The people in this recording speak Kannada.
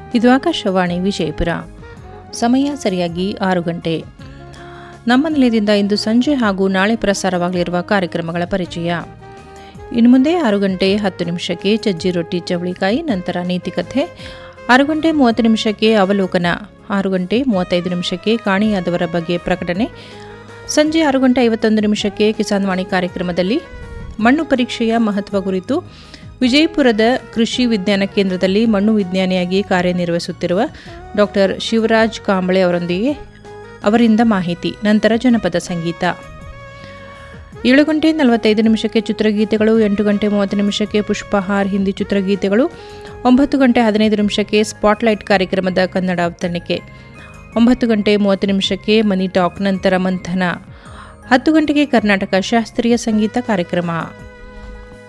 ಇದು ಆಕಾಶವಾಣಿ ವಿಜಯಪುರ ಸಮಯ ಸರಿಯಾಗಿ ಆರು ಗಂಟೆ ನಮ್ಮ ನಿಲಯದಿಂದ ಇಂದು ಸಂಜೆ ಹಾಗೂ ನಾಳೆ ಪ್ರಸಾರವಾಗಲಿರುವ ಕಾರ್ಯಕ್ರಮಗಳ ಪರಿಚಯ ಇನ್ನು ಮುಂದೆ ಆರು ಗಂಟೆ ಹತ್ತು ನಿಮಿಷಕ್ಕೆ ಚಜ್ಜಿ ರೊಟ್ಟಿ ಚವಳಿಕಾಯಿ ನಂತರ ನೀತಿಕಥೆ ಆರು ಗಂಟೆ ಮೂವತ್ತು ನಿಮಿಷಕ್ಕೆ ಅವಲೋಕನ ಆರು ಗಂಟೆ ಮೂವತ್ತೈದು ನಿಮಿಷಕ್ಕೆ ಕಾಣಿಯಾದವರ ಬಗ್ಗೆ ಪ್ರಕಟಣೆ ಸಂಜೆ ಆರು ಗಂಟೆ ಐವತ್ತೊಂದು ನಿಮಿಷಕ್ಕೆ ಕಿಸಾನ್ ವಾಣಿ ಕಾರ್ಯಕ್ರಮದಲ್ಲಿ ಮಣ್ಣು ಪರೀಕ್ಷೆಯ ಮಹತ್ವ ಕುರಿತು ವಿಜಯಪುರದ ಕೃಷಿ ವಿಜ್ಞಾನ ಕೇಂದ್ರದಲ್ಲಿ ಮಣ್ಣು ವಿಜ್ಞಾನಿಯಾಗಿ ಕಾರ್ಯನಿರ್ವಹಿಸುತ್ತಿರುವ ಡಾಕ್ಟರ್ ಶಿವರಾಜ್ ಕಾಂಬಳೆ ಅವರೊಂದಿಗೆ ಅವರಿಂದ ಮಾಹಿತಿ ನಂತರ ಜನಪದ ಸಂಗೀತ ಏಳು ಗಂಟೆ ನಲವತ್ತೈದು ನಿಮಿಷಕ್ಕೆ ಚಿತ್ರಗೀತೆಗಳು ಎಂಟು ಗಂಟೆ ಮೂವತ್ತು ನಿಮಿಷಕ್ಕೆ ಪುಷ್ಪಹಾರ್ ಹಿಂದಿ ಚಿತ್ರಗೀತೆಗಳು ಒಂಬತ್ತು ಗಂಟೆ ಹದಿನೈದು ನಿಮಿಷಕ್ಕೆ ಸ್ಪಾಟ್ಲೈಟ್ ಕಾರ್ಯಕ್ರಮದ ಕನ್ನಡ ಅವತರಣಿಕೆ ಒಂಬತ್ತು ಗಂಟೆ ಮೂವತ್ತು ನಿಮಿಷಕ್ಕೆ ಮನಿ ಟಾಕ್ ನಂತರ ಮಂಥನ ಹತ್ತು ಗಂಟೆಗೆ ಕರ್ನಾಟಕ ಶಾಸ್ತ್ರೀಯ ಸಂಗೀತ ಕಾರ್ಯಕ್ರಮ